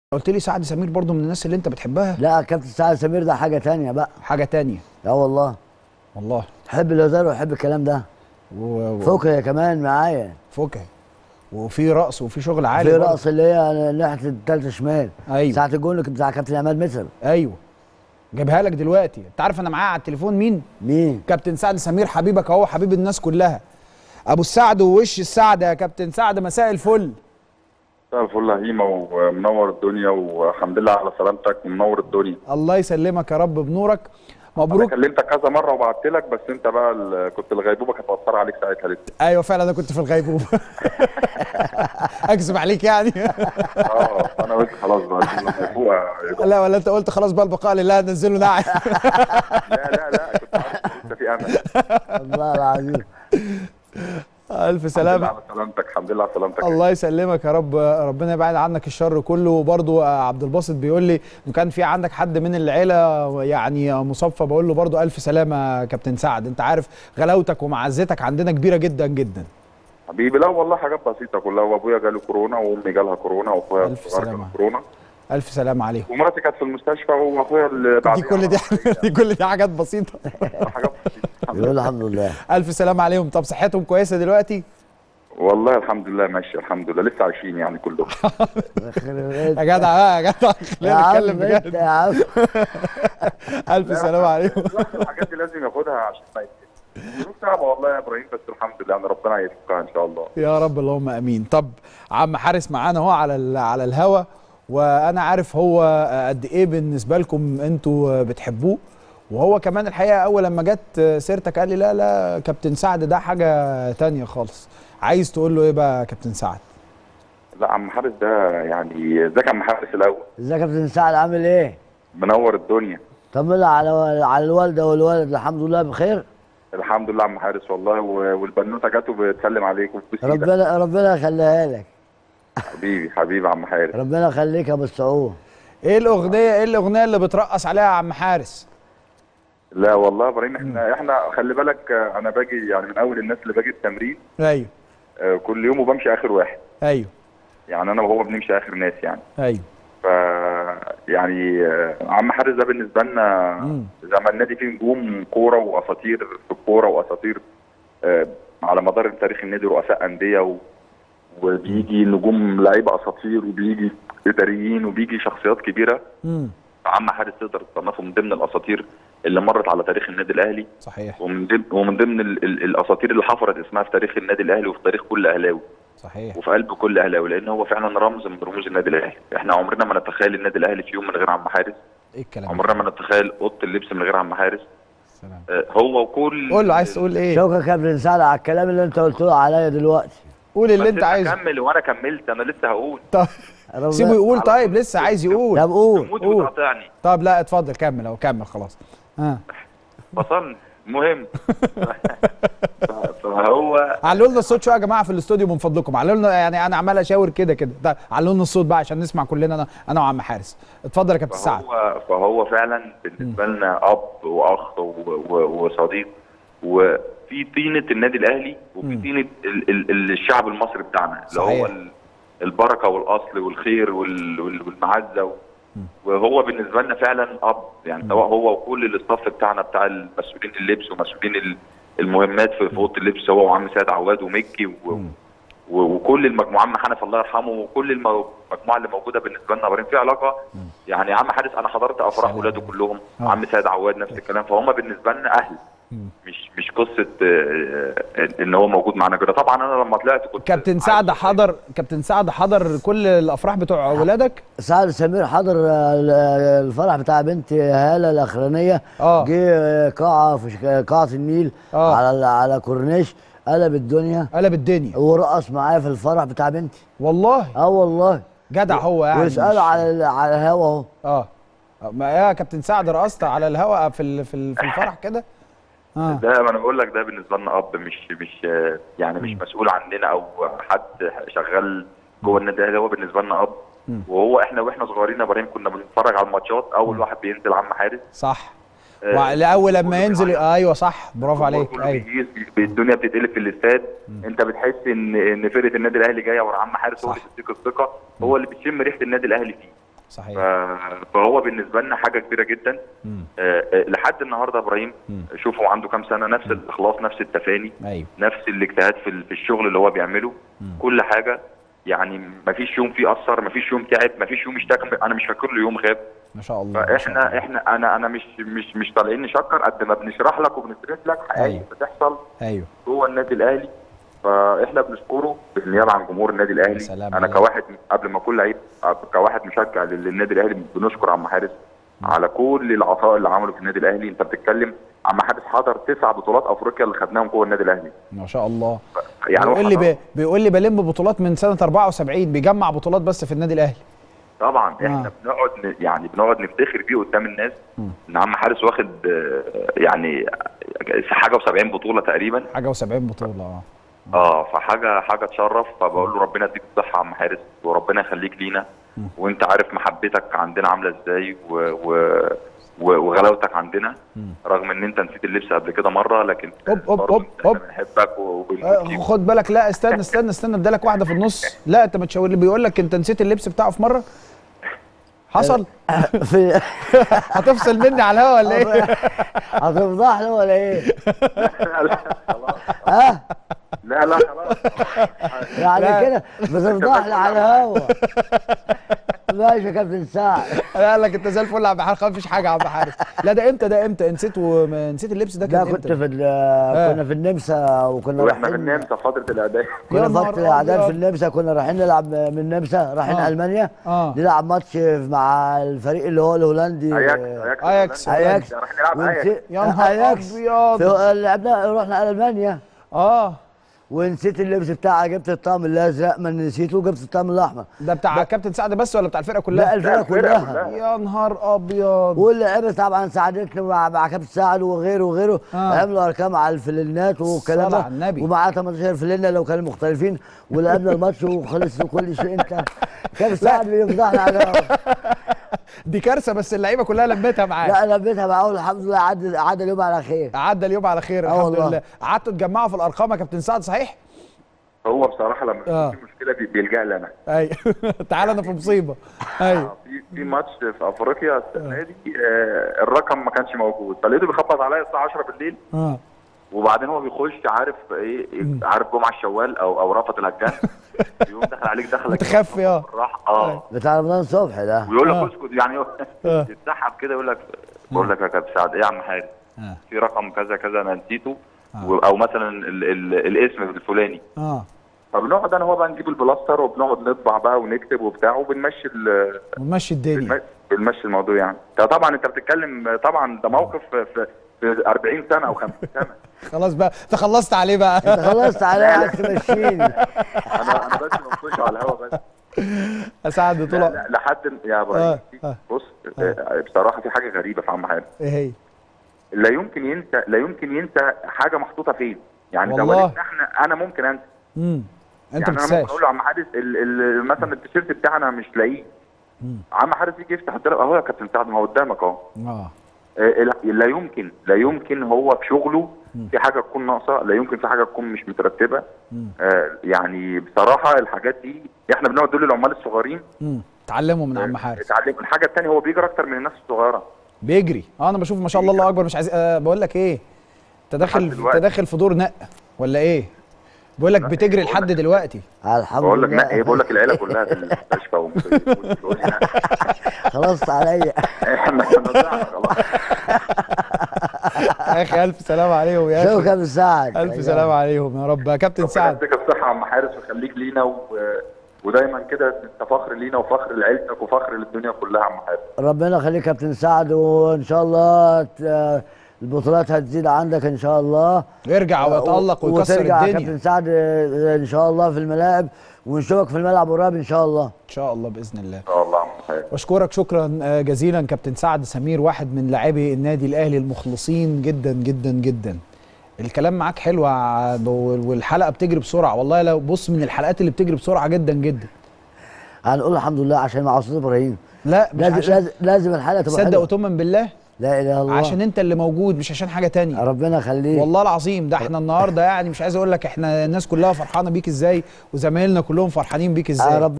قلت لي سعد سمير برضو من الناس اللي انت بتحبها لا كابتن سعد سمير ده حاجه تانية بقى حاجه تانية لا والله والله حب الهزار وحب الكلام ده و... و... فوكه كمان معايا فكه وفي رقص وفي شغل عالي في برضو. رقص اللي هي ناحيه الثالثه شمال ايوه ساعه الجول بتاع كابتن عماد متر ايوه جايبها لك دلوقتي انت عارف انا معايا على التليفون مين مين كابتن سعد سمير حبيبك اهو حبيب الناس كلها ابو السعد ووش السعد يا كابتن سعد مساء الفل مساء الفل يا هيما ومنور الدنيا والحمد لله على سلامتك ومنور الدنيا الله يسلمك يا رب بنورك انا مبروك كلمتك كذا مره وبعت لك بس انت بقى ال- كنت الغيبوبه كانت مأثره عليك ساعتها لسه ايوه فعلا انا كنت في الغيبوبه اكذب عليك يعني اه انا قلت خلاص بقى لما يفوق يبقى- لا ولا انت قلت خلاص بقى البقاء لله نزله ناعم لا لا لا كنت عارف إن لسه في امل الله العظيم الف الحمد لله سلامه على سلامتك الحمد لله على سلامتك الله يسلمك يا رب ربنا يبعد عنك الشر كله وبرضو عبد الباسط بيقول لي ان كان في عندك حد من العيله يعني مصفى بقول له برضو الف سلامه يا كابتن سعد انت عارف غلاوتك ومعزتك عندنا كبيره جدا جدا حبيبي لا والله حاجات بسيطه كلها وابويا جاله كورونا وامي جالها كورونا واخويا ألف الصغير سلامة. جاله كورونا الف سلامه عليهم ومراتي كانت في المستشفى واخويا اللي بعد دي كل دي دي كل دي حاجات بسيطه حاجات بسيطه الحمد يقول لله. الحمد لله الف سلامه عليهم طب صحتهم كويسه دلوقتي والله الحمد لله ماشي الحمد لله لسه عايشين يعني كلهم يا جدع بقى يا جدع يا خلينا عم نتكلم انت بجد يا عم الف سلامه عليهم الواحد الحاجات دي لازم ياخدها عشان ما يتكلم الظروف صعبه والله يا ابراهيم بس الحمد لله يعني ربنا يفكها ان شاء الله يا رب اللهم امين طب عم حارس معانا اهو على ال- على الهوا وانا عارف هو قد ايه بالنسبه لكم انتوا بتحبوه وهو كمان الحقيقه اول لما جت سيرتك قال لي لا لا كابتن سعد ده حاجه تانية خالص عايز تقول له ايه بقى يا كابتن سعد لا عم حارس ده يعني ازيك عم حارس الاول ازيك يا كابتن سعد عامل ايه؟ منور الدنيا طمنا على على الوالده والولد الحمد لله بخير الحمد لله عم حارس والله و- والبنوته جت وبتسلم عليك وبتبوس ايدك ربنا ربنا يخليها لك حبيبي حبيبي عم حارس ربنا يخليك يا ابو السعود ايه الاغنيه ايه الاغنيه اللي بترقص عليها يا عم حارس لا والله يا ابراهيم احنا احنا خلي بالك آه، انا باجي يعني من اول الناس اللي باجي التمرين ايوه آه، كل يوم وبمشي اخر واحد ايوه يعني انا وهو بنمشي اخر ناس يعني ايوه ف يعني آه، عم حارس ده بالنسبه لنا مم. زي ما النادي فيه نجوم كوره واساطير في الكوره واساطير آه، على مدار تاريخ النادي رؤساء انديه و... وبيجي نجوم لعيبه اساطير وبيجي اداريين وبيجي شخصيات كبيره امم عم حارس تقدر تصنفه من ضمن الاساطير اللي مرت على تاريخ النادي الاهلي صحيح ومن ضمن ومن ضمن ال... ال... الاساطير اللي حفرت اسمها في تاريخ النادي الاهلي وفي تاريخ كل اهلاوي صحيح وفي قلب كل اهلاوي لان هو فعلا رمز من رموز النادي الاهلي احنا عمرنا ما نتخيل النادي الاهلي في يوم من غير عم حارس ايه الكلام ده؟ عمرنا ما نتخيل اوضه اللبس من غير عم حارس سلام آه، هو وكل قول له عايز تقول ايه شكرا يا كابتن سعد على الكلام اللي انت قلته عليا دلوقتي قول اللي بس انت عايزه كمل وانا كملت انا لسه هقول طب ربنا- سيبه يقول طيب لسه عايز يقول طب قول تموت قول. وتقاطعني طب لا اتفضل كمل اهو كمل خلاص ها فصلني المهم ف- فهو علوا لنا الصوت شويه يا جماعه في الاستوديو من فضلكم علوا لنا يعني انا عمال اشاور كده كده طيب علوا لنا الصوت بقى عشان نسمع كلنا انا انا وعم حارس اتفضل يا كابتن سعد فهو فهو فعلا بالنسبه لنا اب واخ و- و- وصديق وفي طينه النادي الاهلي وفي مم. طينه ال- ال- ال- الشعب المصري بتاعنا اللي صحيح. هو ال- البركه والاصل والخير وال- وال- والمعزه و- وهو بالنسبه لنا فعلا اب يعني سواء هو وكل الاستاف بتاعنا بتاع المسؤولين اللبس ومسؤولين ال- المهمات في في اوضه اللبس هو وعم سيد عواد ومكي و... مم. و- وكل المجموعه عم حنف الله يرحمه وكل الم- المجموعه اللي موجوده بالنسبه لنا ابراهيم في علاقه يعني عم حارس انا حضرت افراح سلام. ولاده كلهم آه. عم سيد عواد نفس الكلام فهم بالنسبه لنا اهل مم. مش مش قصه آه، آه، ان هو موجود معانا كده طبعا انا لما طلعت كنت كابتن سعد عايز- حضر كابتن سعد حضر كل الافراح بتوع ولادك سعد سمير حضر آه، الفرح بتاع بنت هاله الاخرانيه اه جه آه، قاعه في شك- قاعه النيل آه. على على كورنيش قلب الدنيا قلب الدنيا ورقص معايا في الفرح بتاع بنتي والله اه والله جدع هو يعني ويسالوا مش- على ال- على الهوا اهو اه ما يا كابتن سعد رقصت على الهواء في ال- في ال- في الفرح كده اه ده ما انا بقول لك ده بالنسبه لنا اب مش مش آه، يعني مش مسؤول عننا او حد شغال جوه النادي الاهلي هو بالنسبه لنا اب مم. وهو احنا واحنا صغيرين يا ابراهيم كنا بنتفرج على الماتشات اول واحد بينزل عم حارس صح آه، واول لما كله ينزل بيعيط. ايوه صح برافو عليك كله ايوه بيجيز الدنيا بتتقلب في الاستاد انت بتحس ان ان فرقه النادي الاهلي جايه ورا عم حارس هو صح. اللي بيديك الثقه هو اللي بتشم ريحه النادي الاهلي فيه صحيح ف- فهو بالنسبه لنا حاجه كبيره جدا مم. آه، آه، لحد النهارده ابراهيم مم. شوف هو عنده كام سنه نفس الاخلاص نفس التفاني ايوه نفس الاجتهاد في ال- في الشغل اللي هو بيعمله مم. كل حاجه يعني ما فيش يوم فيه اثر ما فيش يوم تعب ما فيش يوم اشتكى انا مش فاكر له يوم غاب ما شاء الله ما شاء الله. فاحنا احنا انا انا مش مش مش طالعين نشكر قد ما بنشرح لك وبنسرد لك حقائق أيوة. بتحصل ايوه جوه النادي الاهلي فاحنا بنشكره بالنيابه عن جمهور النادي الاهلي يا سلام انا عليك. كواحد قبل ما اكون لعيب كواحد مشجع لل- للنادي الاهلي بنشكر عم حارس على كل العطاء اللي عمله في النادي الاهلي انت بتتكلم عم حارس حضر تسع بطولات افريقيا اللي خدناهم جوه النادي الاهلي ما شاء الله يعني هو بيقول لي حضر- بي... بيقول لي بلم بطولات من سنه 74 بيجمع بطولات بس في النادي الاهلي طبعا احنا آه. بنقعد ن- يعني بنقعد نفتخر بيه قدام الناس مم. ان عم حارس واخد آه، يعني حاجه و70 بطوله تقريبا حاجه و70 بطوله اه اه فحاجه حاجه تشرف فبقول له ربنا يديك الصحه يا عم حارس وربنا يخليك لينا وانت عارف محبتك عندنا عامله ازاي و... و... و... وغلاوتك عندنا رغم ان انت نسيت اللبس قبل كده مره لكن أوب، أوب، برضه أوب، احنا أوب. بنحبك وبنموت آه، فيك خد بالك لا استنى استنى استنى ادالك واحده في النص لا انت ما تشاور لي بيقول لك انت نسيت اللبس بتاعه في مره حصل في هتفصل مني على الهوا ولا ايه هتفضح له ولا ايه؟ لا لا خلاص ها؟ لا لا خلاص يعني لا. كده بتفضح لي على الهوا ماشي يا كابتن سعد قال لك انت زي الفل يا عم حارس خلاص مفيش حاجه يا عم حارس لا ده امتى ده امتى نسيت وما نسيت اللبس ده ده كان كنت امتى في ال- كنا في النمسا وكنا واحنا في رايحين النمسا فتره الاعداد كنا يا نهار فترة الاعداد في أبيض. النمسا كنا رايحين نلعب من النمسا رايحين آه. المانيا آه. نلعب ماتش مع الفريق اللي هو الهولندي اياكس أياكس. اياكس راح نلعب اياكس ونسي- يا نهار اياكس أبيض. في- لعبنا رحنا المانيا اه ونسيت اللبس بتاعي جبت الطقم الازرق ما نسيته جبت الطقم الاحمر ده بتاع كابتن سعد بس ولا بتاع الفرقه كلها لا الفرقه الفرقة كلها كلها. يا نهار ابيض واللعيبه طبعا ساعدتني مع مع كابتن سعد وغيره وغيره آه. عملوا ارقام على الفلنات والكلام الصلاة ده على النبي. ومعاه 18 فلنه لو كانوا مختلفين ولعبنا الماتش وخلص وكل شيء انت كابتن سعد بيفضحنا على دي كارثه بس اللعيبه كلها لمتها معاه لا لبيتها معاه الحمد لله عدى عدى اليوم على خير عدى اليوم على خير آه الحمد والله. لله قعدتوا تجمعوا في الارقام يا كابتن سعد صحيح هو بصراحه لما آه. بيكون في مشكله بي- بيلجا لي انا ايوه تعالى انا في مصيبه ايوه في في ماتش في افريقيا السنه دي آه الرقم ما كانش موجود فلقيته بيخبط عليا الساعه 10 بالليل اه وبعدين هو بيخش عارف ايه عارف جمعه الشوال او او رأفت الهجان يقوم دخل عليك دخله كده متخفي، آه. بالراحه اه بتاع رمضان صبحي ده ويقول آه. لك اسكت يعني هو آه. يتسحب كده يقول لك بقول لك يا كابتن سعد ايه يا عم حارس اه في رقم كذا كذا انا نسيته آه. و- او مثلا ال ال الاسم الفلاني اه فبنقعد انا هو بقى نجيب البلاستر وبنقعد نطبع بقى ونكتب وبتاع وبنمشي ال- ونمشي الدنيا بنم- بنمشي الموضوع يعني ده طبعا انت بتتكلم طبعا ده موقف في, في, في 40 سنه او 50 سنه خلاص بقى تخلصت عليه بقى انت خلصت عليا عايز تمشيني انا انا بس بنخش على الهوا بس اسعد لا طول لا لحد يا ابراهيم آه، آه. بص آه، بصراحه في حاجه غريبه في عم حارس ايه هي لا يمكن ينسى لا يمكن ينسى حاجه محطوطه فين يعني ده والله. وليدنا احنا انا ممكن انسى امم انت يعني انا بتساش ممكن اقول له يا عم حارس ال ال مثلا التيشيرت بتاعنا مش لاقيه عم حارس يجي يفتح الدرج اهو يا كابتن سعد ما هو قدامك اهو اه آه، لا- لا يمكن لا يمكن هو في شغله في حاجه تكون ناقصه لا يمكن في حاجه تكون مش مترتبه آه يعني بصراحه الحاجات دي احنا بنقعد نقول للعمال الصغيرين امم اتعلموا من عم حارس اتعلم الحاجه الثانيه هو بيجري اكتر من الناس الصغيره بيجري اه انا بشوف ما شاء الله الله اكبر مش عايز آه بقول لك ايه انت لحد داخل دلوقتي. انت داخل في دور نق ولا ايه بقول لك بتجري بقول لحد لك- دلوقتي الحمد بقول لك لله لا ايه بقول لك العيله كلها في المستشفى وبتقول لي لا، خلصت عليا احنا نضيعنا خلاص يا اخي الف سلام عليهم يا شوف اخي كابتن سعد الف سلام عليهم يا رب يا كابتن ربنا سعد يديك الصحه يا عم حارس ويخليك لينا و... ودايما كده انت فخر لينا وفخر لعيلتك وفخر للدنيا كلها يا عم حارس ربنا يخليك كابتن سعد وان شاء الله ت- البطولات هتزيد عندك ان شاء الله يرجع ويتالق ويكسر وترجع الدنيا كابتن سعد آه، ان شاء الله في الملاعب ونشوفك في الملعب قريب ان شاء الله ان شاء الله باذن الله ان شاء الله يا عم حارس بشكرك شكرا آه، جزيلا كابتن سعد سمير واحد من لاعبي النادي الاهلي المخلصين جدا جدا جدا الكلام معاك حلو يا عاد، والحلقه بتجري بسرعه والله لو بص من الحلقات اللي بتجري بسرعه جدا جدا هنقول الحمد لله عشان مع استاذ ابراهيم لا مش لازم عشان لازم, لازم الحلقه تبقى صدق حلوة. وتؤمن بالله لا اله الا الله عشان انت اللي موجود مش عشان حاجه تانية ربنا يخليك والله العظيم ده احنا النهارده يعني مش عايز اقول لك احنا الناس كلها فرحانه بيك ازاي وزمايلنا كلهم فرحانين بيك ازاي رب